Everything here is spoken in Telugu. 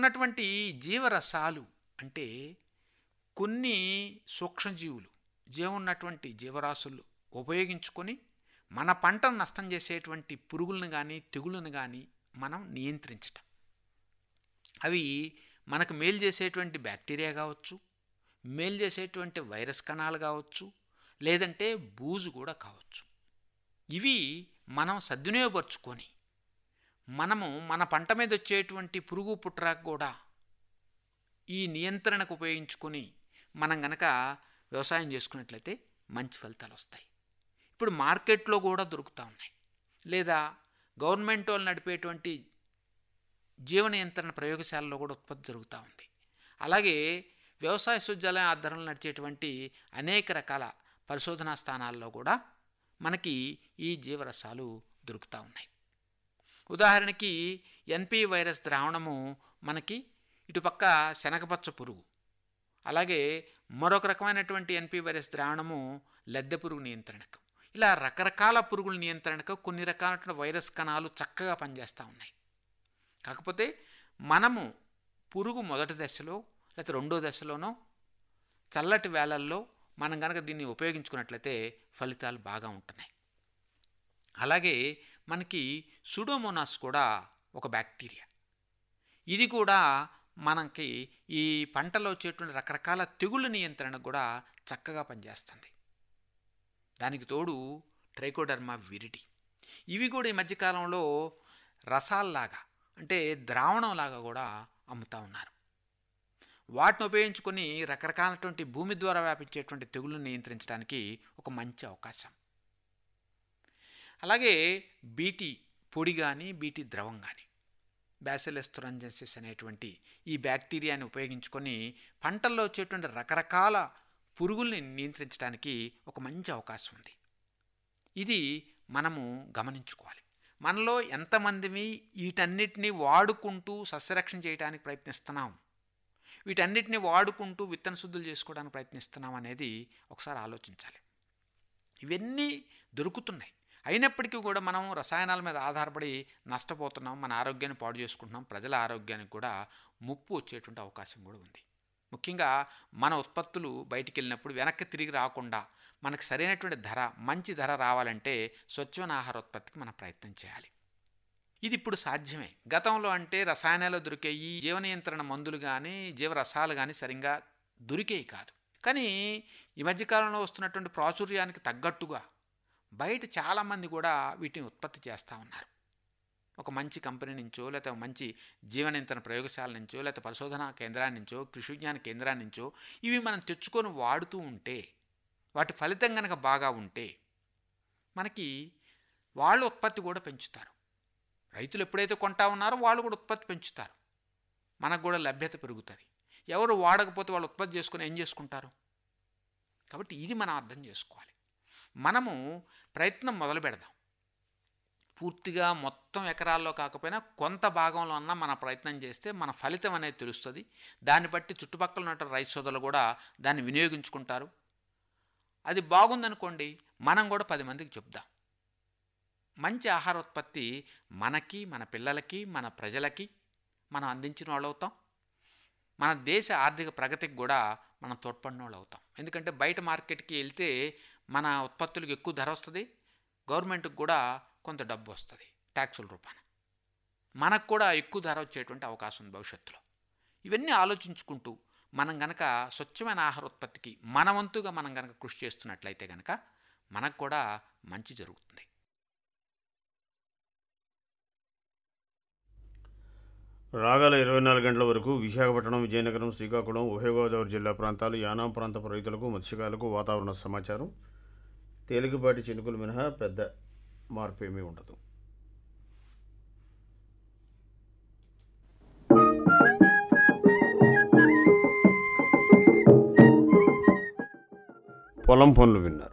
ఉన్నటువంటి జీవరసాలు అంటే కొన్ని సూక్ష్మజీవులు జీవం ఉన్నటువంటి జీవరాశులు ఉపయోగించుకొని మన పంటను నష్టం చేసేటువంటి పురుగులను కానీ తెగుళ్ళను కానీ మనం నియంత్రించటం అవి మనకు మేలు చేసేటువంటి బ్యాక్టీరియా కావచ్చు మేలు చేసేటువంటి వైరస్ కణాలు కావచ్చు లేదంటే బూజు కూడా కావచ్చు ఇవి మనం సద్వినియోగపరుచుకొని మనము మన పంట మీద వచ్చేటువంటి పురుగు పుట్రాకు కూడా ఈ నియంత్రణకు ఉపయోగించుకొని మనం గనక వ్యవసాయం చేసుకున్నట్లయితే మంచి ఫలితాలు వస్తాయి ఇప్పుడు మార్కెట్లో కూడా దొరుకుతూ ఉన్నాయి లేదా గవర్నమెంట్ వాళ్ళు నడిపేటువంటి జీవ నియంత్రణ ప్రయోగశాలలో కూడా ఉత్పత్తి జరుగుతూ ఉంది అలాగే వ్యవసాయ విశ్వవిద్యాలయం ఆధ్వర్యంలో నడిచేటువంటి అనేక రకాల పరిశోధనా స్థానాల్లో కూడా మనకి ఈ జీవరసాలు దొరుకుతూ ఉన్నాయి ఉదాహరణకి ఎన్పి వైరస్ ద్రావణము మనకి ఇటుపక్క శనగపచ్చ పురుగు అలాగే మరొక రకమైనటువంటి ఎన్పి వైరస్ ద్రావణము లద్దె పురుగు నియంత్రణకు ఇలా రకరకాల పురుగుల నియంత్రణకు కొన్ని రకాలైన వైరస్ కణాలు చక్కగా పనిచేస్తూ ఉన్నాయి కాకపోతే మనము పురుగు మొదటి దశలో లేకపోతే రెండో దశలోనో చల్లటి వేళల్లో మనం కనుక దీన్ని ఉపయోగించుకున్నట్లయితే ఫలితాలు బాగా ఉంటున్నాయి అలాగే మనకి సుడోమోనాస్ కూడా ఒక బ్యాక్టీరియా ఇది కూడా మనకి ఈ పంటలో వచ్చేటువంటి రకరకాల తెగుళ్ళ నియంత్రణకు కూడా చక్కగా పనిచేస్తుంది దానికి తోడు ట్రైకోడర్మా విరిడి ఇవి కూడా ఈ మధ్యకాలంలో రసాల్లాగా అంటే ద్రావణంలాగా కూడా అమ్ముతూ ఉన్నారు వాటిని ఉపయోగించుకొని రకరకాలటువంటి భూమి ద్వారా వ్యాపించేటువంటి తెగుళ్ళను నియంత్రించడానికి ఒక మంచి అవకాశం అలాగే బీటీ పొడి కానీ బీటీ ద్రవం కానీ బ్యాసిలస్ తురంజెన్సిస్ అనేటువంటి ఈ బ్యాక్టీరియాని ఉపయోగించుకొని పంటల్లో వచ్చేటువంటి రకరకాల పురుగుల్ని నియంత్రించడానికి ఒక మంచి అవకాశం ఉంది ఇది మనము గమనించుకోవాలి మనలో ఎంతమందిమి వీటన్నిటిని వాడుకుంటూ సస్యరక్షణ చేయడానికి ప్రయత్నిస్తున్నాం వీటన్నిటిని వాడుకుంటూ విత్తన శుద్ధులు చేసుకోవడానికి ప్రయత్నిస్తున్నాం అనేది ఒకసారి ఆలోచించాలి ఇవన్నీ దొరుకుతున్నాయి అయినప్పటికీ కూడా మనం రసాయనాల మీద ఆధారపడి నష్టపోతున్నాం మన ఆరోగ్యాన్ని పాడు చేసుకుంటున్నాం ప్రజల ఆరోగ్యానికి కూడా ముప్పు వచ్చేటువంటి అవకాశం కూడా ఉంది ముఖ్యంగా మన ఉత్పత్తులు బయటికి వెళ్ళినప్పుడు వెనక్కి తిరిగి రాకుండా మనకు సరైనటువంటి ధర మంచి ధర రావాలంటే స్వచ్ఛమైన ఆహార ఉత్పత్తికి మనం ప్రయత్నం చేయాలి ఇది ఇప్పుడు సాధ్యమే గతంలో అంటే రసాయనాలు దొరికే ఈ జీవ నియంత్రణ మందులు కానీ జీవరసాలు కానీ సరిగ్గా దొరికేవి కాదు కానీ ఈ మధ్యకాలంలో వస్తున్నటువంటి ప్రాచుర్యానికి తగ్గట్టుగా బయట చాలామంది కూడా వీటిని ఉత్పత్తి చేస్తూ ఉన్నారు ఒక మంచి కంపెనీ నుంచో లేకపోతే మంచి జీవ నియంత్రణ ప్రయోగశాల నుంచో లేకపోతే పరిశోధనా కేంద్రాల నుంచో కృషి విజ్ఞాన కేంద్రాల నుంచో ఇవి మనం తెచ్చుకొని వాడుతూ ఉంటే వాటి ఫలితం కనుక బాగా ఉంటే మనకి వాళ్ళు ఉత్పత్తి కూడా పెంచుతారు రైతులు ఎప్పుడైతే కొంటా ఉన్నారో వాళ్ళు కూడా ఉత్పత్తి పెంచుతారు మనకు కూడా లభ్యత పెరుగుతుంది ఎవరు వాడకపోతే వాళ్ళు ఉత్పత్తి చేసుకుని ఏం చేసుకుంటారు కాబట్టి ఇది మనం అర్థం చేసుకోవాలి మనము ప్రయత్నం మొదలు పెడదాం పూర్తిగా మొత్తం ఎకరాల్లో కాకపోయినా కొంత భాగంలో అన్నా మన ప్రయత్నం చేస్తే మన ఫలితం అనేది తెలుస్తుంది దాన్ని బట్టి చుట్టుపక్కల ఉన్న రైతు సోదరులు కూడా దాన్ని వినియోగించుకుంటారు అది బాగుందనుకోండి మనం కూడా పది మందికి చెప్దాం మంచి ఆహార ఉత్పత్తి మనకి మన పిల్లలకి మన ప్రజలకి మనం అందించిన వాళ్ళు అవుతాం మన దేశ ఆర్థిక ప్రగతికి కూడా మనం తోడ్పడిన వాళ్ళు అవుతాం ఎందుకంటే బయట మార్కెట్కి వెళ్తే మన ఉత్పత్తులకు ఎక్కువ ధర వస్తుంది గవర్నమెంట్కి కూడా కొంత డబ్బు వస్తుంది ట్యాక్సుల రూపాన మనకు కూడా ఎక్కువ ధర వచ్చేటువంటి అవకాశం ఉంది భవిష్యత్తులో ఇవన్నీ ఆలోచించుకుంటూ మనం గనక స్వచ్ఛమైన ఆహార ఉత్పత్తికి మన వంతుగా మనం గనక కృషి చేస్తున్నట్లయితే గనక మనకు కూడా మంచి జరుగుతుంది రాగల ఇరవై నాలుగు గంటల వరకు విశాఖపట్నం విజయనగరం శ్రీకాకుళం ఉభయ గోదావరి జిల్లా ప్రాంతాలు యానాం ప్రాంత రైతులకు మత్స్యకారులకు వాతావరణ సమాచారం తేలికపాటి చినుకులు మినహా పెద్ద మార్పు ఏమీ ఉండదు పొలం పనులు విన్నారు